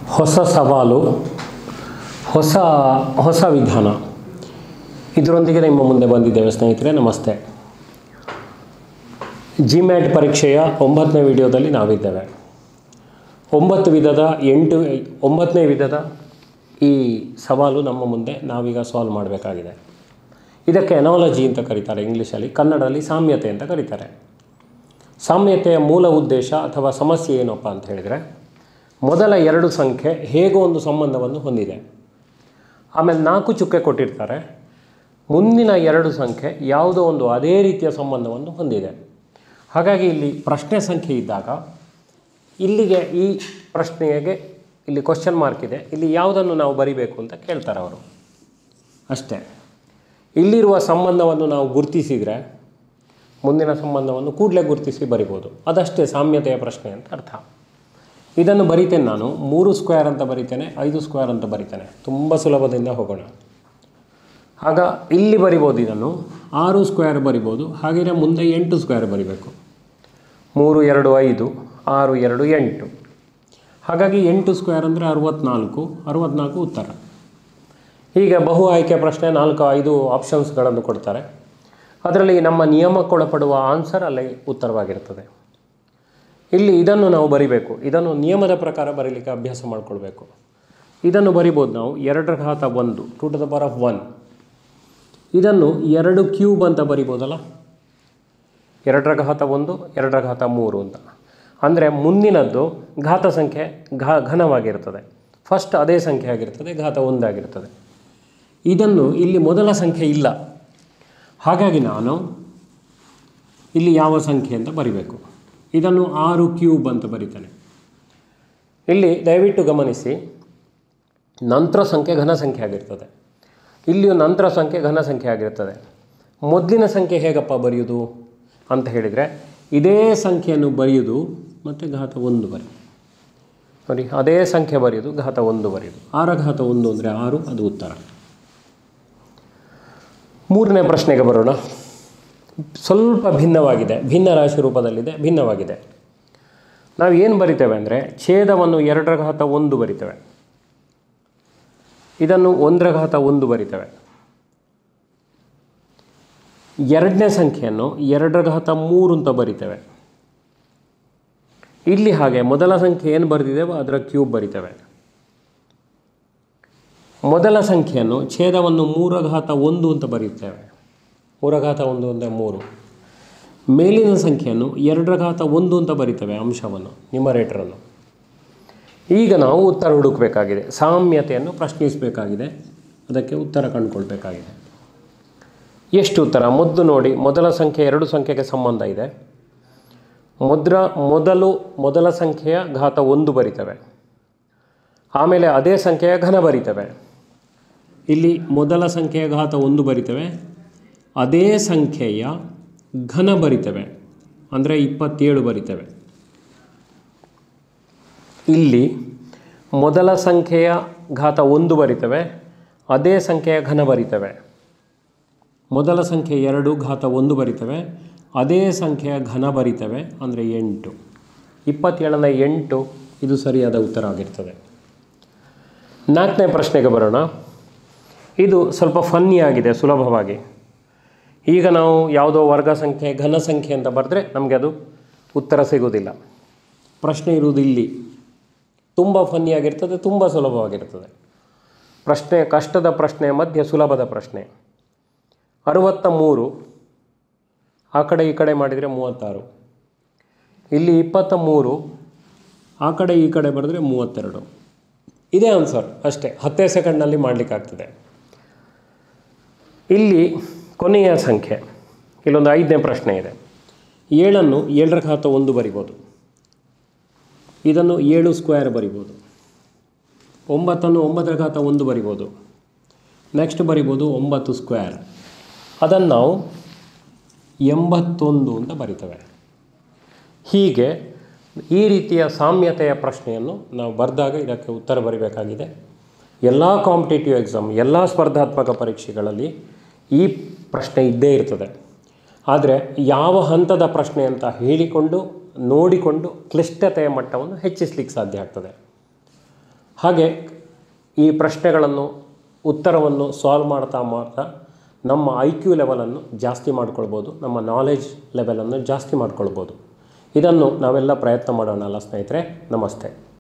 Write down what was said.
ಹೊಸ ಸವಾಲು ಹೊಸ ಹೊಸ ವಿಧಾನ ಇದರೊಂದಿಗೆ ನಿಮ್ಮ ಮುಂದೆ ಬಂದಿದ್ದೇವೆ ಸ್ನೇಹಿತರೆ ನಮಸ್ತೆ ಜಿಮ್ಯಾಟ್ ಪರೀಕ್ಷೆಯ ಒಂಬತ್ತನೇ ವಿಡಿಯೋದಲ್ಲಿ ನಾವಿದ್ದೇವೆ ಒಂಬತ್ತು ವಿಧದ ಎಂಟು ಒಂಬತ್ತನೇ ವಿಧದ ಈ ಸವಾಲು ನಮ್ಮ ಮುಂದೆ ನಾವೀಗ ಸಾಲ್ವ್ ಮಾಡಬೇಕಾಗಿದೆ ಇದಕ್ಕೆ ಎನಾಲಜಿ ಅಂತ ಕರೀತಾರೆ ಇಂಗ್ಲೀಷಲ್ಲಿ ಕನ್ನಡದಲ್ಲಿ ಸಾಮ್ಯತೆ ಅಂತ ಕರೀತಾರೆ ಸಾಮ್ಯತೆಯ ಮೂಲ ಉದ್ದೇಶ ಅಥವಾ ಸಮಸ್ಯೆ ಏನಪ್ಪ ಅಂತ ಹೇಳಿದರೆ ಮೊದಲ ಎರಡು ಸಂಖ್ಯೆ ಹೇಗೋ ಒಂದು ಸಂಬಂಧವನ್ನು ಹೊಂದಿದೆ ಆಮೇಲೆ ನಾಲ್ಕು ಚುಕ್ಕೆ ಕೊಟ್ಟಿರ್ತಾರೆ ಮುಂದಿನ ಎರಡು ಸಂಖ್ಯೆ ಯಾವುದೋ ಒಂದು ಅದೇ ರೀತಿಯ ಸಂಬಂಧವನ್ನು ಹೊಂದಿದೆ ಹಾಗಾಗಿ ಇಲ್ಲಿ ಪ್ರಶ್ನೆ ಸಂಖ್ಯೆ ಇದ್ದಾಗ ಇಲ್ಲಿಗೆ ಈ ಪ್ರಶ್ನೆಗೆ ಇಲ್ಲಿ ಕ್ವಶನ್ ಮಾರ್ಕ್ ಇದೆ ಇಲ್ಲಿ ಯಾವುದನ್ನು ನಾವು ಬರಿಬೇಕು ಅಂತ ಕೇಳ್ತಾರೆ ಅವರು ಅಷ್ಟೇ ಇಲ್ಲಿರುವ ಸಂಬಂಧವನ್ನು ನಾವು ಗುರುತಿಸಿದರೆ ಮುಂದಿನ ಸಂಬಂಧವನ್ನು ಕೂಡಲೇ ಗುರುತಿಸಿ ಬರಿಬೋದು ಅದಷ್ಟೇ ಸಾಮ್ಯತೆಯ ಪ್ರಶ್ನೆ ಅಂತ ಅರ್ಥ ಇದನ್ನು ಬರಿತೇನೆ ನಾನು ಮೂರು ಸ್ಕ್ವೇರ್ ಅಂತ ಬರಿತೇನೆ ಐದು ಸ್ಕ್ವೇರ್ ಅಂತ ಬರಿತೇನೆ ತುಂಬ ಸುಲಭದಿಂದ ಹೋಗೋಣ ಆಗ ಇಲ್ಲಿ ಬರಿಬೋದು ಇದನ್ನು ಆರು ಸ್ಕ್ವೇರ್ ಬರಿಬೋದು ಹಾಗೆಯೇ ಮುಂದೆ ಎಂಟು ಸ್ಕ್ವೇರ್ ಬರಿಬೇಕು ಮೂರು ಎರಡು ಐದು ಆರು ಎರಡು ಎಂಟು ಹಾಗಾಗಿ ಎಂಟು ಸ್ಕ್ವೇರ್ ಅಂದರೆ ಅರುವತ್ನಾಲ್ಕು ಅರುವತ್ನಾಲ್ಕು ಉತ್ತರ ಹೀಗೆ ಬಹು ಆಯ್ಕೆ ಪ್ರಶ್ನೆ ನಾಲ್ಕು ಐದು ಆಪ್ಷನ್ಸ್ಗಳನ್ನು ಕೊಡ್ತಾರೆ ಅದರಲ್ಲಿ ನಮ್ಮ ನಿಯಮಕ್ಕೊಳಪಡುವ ಆನ್ಸರ್ ಅಲ್ಲಿ ಉತ್ತರವಾಗಿರ್ತದೆ ಇಲ್ಲಿ ಇದನ್ನು ನಾವು ಬರಿಬೇಕು ಇದನ್ನು ನಿಯಮದ ಪ್ರಕಾರ ಬರೀಲಿಕ್ಕೆ ಅಭ್ಯಾಸ ಮಾಡಿಕೊಳ್ಬೇಕು ಇದನ್ನು ಬರಿಬೋದು ನಾವು ಎರಡರ ಘಾತ ಒಂದು two to the power of one ಇದನ್ನು ಎರಡು ಕ್ಯೂಬ್ ಅಂತ ಬರಿಬೋದಲ್ಲ ಎರಡರ ಘಾತ ಒಂದು ಎರಡರ ಘಾತ ಮೂರು ಅಂತ ಅಂದರೆ ಮುಂದಿನದ್ದು ಘಾತ ಸಂಖ್ಯೆ ಘಾ ಘನವಾಗಿರ್ತದೆ ಫಸ್ಟ್ ಅದೇ ಸಂಖ್ಯೆ ಆಗಿರ್ತದೆ ಘಾತ ಒಂದಾಗಿರ್ತದೆ ಇದನ್ನು ಇಲ್ಲಿ ಮೊದಲ ಸಂಖ್ಯೆ ಇಲ್ಲ ಹಾಗಾಗಿ ನಾನು ಇಲ್ಲಿ ಯಾವ ಸಂಖ್ಯೆ ಅಂತ ಬರಿಬೇಕು ಇದನ್ನು ಆರು ಕ್ಯೂಬ್ ಅಂತ ಬರಿತಾನೆ ಇಲ್ಲಿ ದಯವಿಟ್ಟು ಗಮನಿಸಿ ನಂತರ ಸಂಖ್ಯೆ ಘನ ಸಂಖ್ಯೆ ಆಗಿರ್ತದೆ ಇಲ್ಲಿಯೂ ನಂತರ ಸಂಖ್ಯೆ ಘನ ಸಂಖ್ಯೆ ಆಗಿರ್ತದೆ ಮೊದಲಿನ ಸಂಖ್ಯೆ ಹೇಗಪ್ಪ ಬರೆಯೋದು ಅಂತ ಹೇಳಿದರೆ ಇದೇ ಸಂಖ್ಯೆಯನ್ನು ಬರೆಯೋದು ಮತ್ತು ಘಾತ ಒಂದು ಬರಿ ನೋಡಿ ಅದೇ ಸಂಖ್ಯೆ ಬರೆಯೋದು ಘಾತ ಒಂದು ಬರೆಯೋದು ಆರ ಘಾತ ಒಂದು ಅಂದರೆ ಆರು ಅದು ಉತ್ತರ ಮೂರನೇ ಪ್ರಶ್ನೆಗೆ ಬರೋಣ ಸ್ವಲ್ಪ ಭಿನ್ನವಾಗಿದೆ ಭಿನ್ನ ರಾಶಿ ರೂಪದಲ್ಲಿದೆ ಭಿನ್ನವಾಗಿದೆ ನಾವು ಏನು ಬರಿತೇವೆ ಅಂದರೆ ಛೇದವನ್ನು ಎರಡರ ಘಾತ ಒಂದು ಬರಿತೇವೆ ಇದನ್ನು ಒಂದರ ಘಾತ ಒಂದು ಬರಿತೇವೆ ಎರಡನೇ ಸಂಖ್ಯೆಯನ್ನು ಎರಡರ ಘಾತ ಮೂರು ಅಂತ ಬರಿತೇವೆ ಇಲ್ಲಿ ಹಾಗೆ ಮೊದಲ ಸಂಖ್ಯೆ ಏನು ಬರೆದಿದ್ದೇವೋ ಅದರ ಕ್ಯೂಬ್ ಬರಿತೇವೆ ಮೊದಲ ಸಂಖ್ಯೆಯನ್ನು ಛೇದವನ್ನು ಮೂರ ಘಾತ ಒಂದು ಅಂತ ಬರೆಯುತ್ತೇವೆ ಮೂರ ಘಾತ ಒಂದು ಅಂದರೆ ಮೂರು ಮೇಲಿನ ಸಂಖ್ಯೆಯನ್ನು ಎರಡರ ಘಾತ ಒಂದು ಅಂತ ಬರಿತೇವೆ ಅಂಶವನ್ನು ನಿಮರೇಟರನ್ನು ಈಗ ನಾವು ಉತ್ತರ ಹುಡುಕಬೇಕಾಗಿದೆ ಸಾಮ್ಯತೆಯನ್ನು ಪ್ರಶ್ನಿಸಬೇಕಾಗಿದೆ ಅದಕ್ಕೆ ಉತ್ತರ ಕಂಡುಕೊಳ್ಬೇಕಾಗಿದೆ ಎಷ್ಟು ಉತ್ತರ ಮೊದಲು ನೋಡಿ ಮೊದಲ ಸಂಖ್ಯೆ ಎರಡು ಸಂಖ್ಯೆಗೆ ಸಂಬಂಧ ಇದೆ ಮೊದ್ರ ಮೊದಲು ಮೊದಲ ಸಂಖ್ಯೆಯ ಘಾತ ಒಂದು ಬರಿತೇವೆ ಆಮೇಲೆ ಅದೇ ಸಂಖ್ಯೆಯ ಘನ ಬರಿತೇವೆ ಇಲ್ಲಿ ಮೊದಲ ಸಂಖ್ಯೆಯ ಘಾತ ಒಂದು ಬರಿತೇವೆ ಅದೇ ಸಂಖ್ಯೆಯ ಘನ ಬರಿತೇವೆ ಅಂದರೆ ಇಪ್ಪತ್ತೇಳು ಬರಿತೇವೆ ಇಲ್ಲಿ ಮೊದಲ ಸಂಖ್ಯೆಯ ಘಾತ ಒಂದು ಬರಿತೇವೆ ಅದೇ ಸಂಖ್ಯೆಯ ಘನ ಬರಿತೇವೆ ಮೊದಲ ಸಂಖ್ಯೆ ಎರಡು ಘಾತ ಒಂದು ಬರಿತೇವೆ ಅದೇ ಸಂಖ್ಯೆಯ ಘನ ಬರಿತೇವೆ ಅಂದರೆ ಎಂಟು ಇಪ್ಪತ್ತೇಳನ ಎಂಟು ಇದು ಸರಿಯಾದ ಉತ್ತರ ಆಗಿರ್ತದೆ ನಾಲ್ಕನೇ ಪ್ರಶ್ನೆಗೆ ಬರೋಣ ಇದು ಸ್ವಲ್ಪ ಫನ್ನಿ ಆಗಿದೆ ಸುಲಭವಾಗಿ ಈಗ ನಾವು ಯಾವುದೋ ವರ್ಗ ಸಂಖ್ಯೆ ಘನ ಸಂಖ್ಯೆ ಅಂತ ಬರೆದ್ರೆ ನಮಗೆ ಅದು ಉತ್ತರ ಸಿಗೋದಿಲ್ಲ ಪ್ರಶ್ನೆ ಇರುವುದು ಇಲ್ಲಿ ತುಂಬ ಫನ್ನಿಯಾಗಿರ್ತದೆ ತುಂಬ ಸುಲಭವಾಗಿರ್ತದೆ ಪ್ರಶ್ನೆ ಕಷ್ಟದ ಪ್ರಶ್ನೆಯ ಮಧ್ಯೆ ಸುಲಭದ ಪ್ರಶ್ನೆ ಅರುವತ್ತ ಮೂರು ಆ ಕಡೆ ಈ ಕಡೆ ಮಾಡಿದರೆ ಮೂವತ್ತಾರು ಇಲ್ಲಿ ಇಪ್ಪತ್ತ ಮೂರು ಆ ಕಡೆ ಈ ಕಡೆ ಬರೆದ್ರೆ ಮೂವತ್ತೆರಡು ಇದೇ ಆನ್ಸರ್ ಅಷ್ಟೇ ಹತ್ತೇ ಸೆಕೆಂಡ್ನಲ್ಲಿ ಮಾಡಲಿಕ್ಕಾಗ್ತದೆ ಇಲ್ಲಿ ಕೊನೆಯ ಸಂಖ್ಯೆ ಇಲ್ಲೊಂದು ಐದನೇ ಪ್ರಶ್ನೆ ಇದೆ ಏಳನ್ನು ಏಳರ ಘಾತ ಒಂದು ಬರಿಬೋದು ಇದನ್ನು ಏಳು ಸ್ಕ್ವೇರ್ ಬರಿಬೋದು ಒಂಬತ್ತನ್ನು ಒಂಬತ್ತರ ಘಾತ ಒಂದು ಬರಿಬೋದು ನೆಕ್ಸ್ಟ್ ಬರಿಬೋದು ಒಂಬತ್ತು ಸ್ಕ್ವೇರ್ ಅದನ್ನು ನಾವು ಎಂಬತ್ತೊಂದು ಅಂತ ಬರಿತೇವೆ ಹೀಗೆ ಈ ರೀತಿಯ ಸಾಮ್ಯತೆಯ ಪ್ರಶ್ನೆಯನ್ನು ನಾವು ಬರೆದಾಗ ಇದಕ್ಕೆ ಉತ್ತರ ಬರಿಬೇಕಾಗಿದೆ ಎಲ್ಲ ಕಾಂಪಿಟೇಟಿವ್ ಎಕ್ಸಾಮ್ ಎಲ್ಲ ಸ್ಪರ್ಧಾತ್ಮಕ ಪರೀಕ್ಷೆಗಳಲ್ಲಿ ಈ ಪ್ರಶ್ನೆ ಇದ್ದೇ ಇರ್ತದೆ ಆದರೆ ಯಾವ ಹಂತದ ಪ್ರಶ್ನೆ ಅಂತ ಹೇಳಿಕೊಂಡು ನೋಡಿಕೊಂಡು ಕ್ಲಿಷ್ಟತೆಯ ಮಟ್ಟವನ್ನು ಹೆಚ್ಚಿಸ್ಲಿಕ್ಕೆ ಸಾಧ್ಯ ಆಗ್ತದೆ ಹಾಗೆ ಈ ಪ್ರಶ್ನೆಗಳನ್ನು ಉತ್ತರವನ್ನು ಸಾಲ್ವ್ ಮಾಡ್ತಾ ಮಾಡ್ತಾ ನಮ್ಮ ಐ ಕ್ಯೂ ಲೆವೆಲನ್ನು ಜಾಸ್ತಿ ಮಾಡ್ಕೊಳ್ಬೋದು ನಮ್ಮ ನಾಲೆಜ್ ಲೆವೆಲನ್ನು ಜಾಸ್ತಿ ಮಾಡ್ಕೊಳ್ಬೋದು ಇದನ್ನು ನಾವೆಲ್ಲ ಪ್ರಯತ್ನ ಮಾಡೋಣ ಅಲ್ಲ ಸ್ನೇಹಿತರೆ ನಮಸ್ತೆ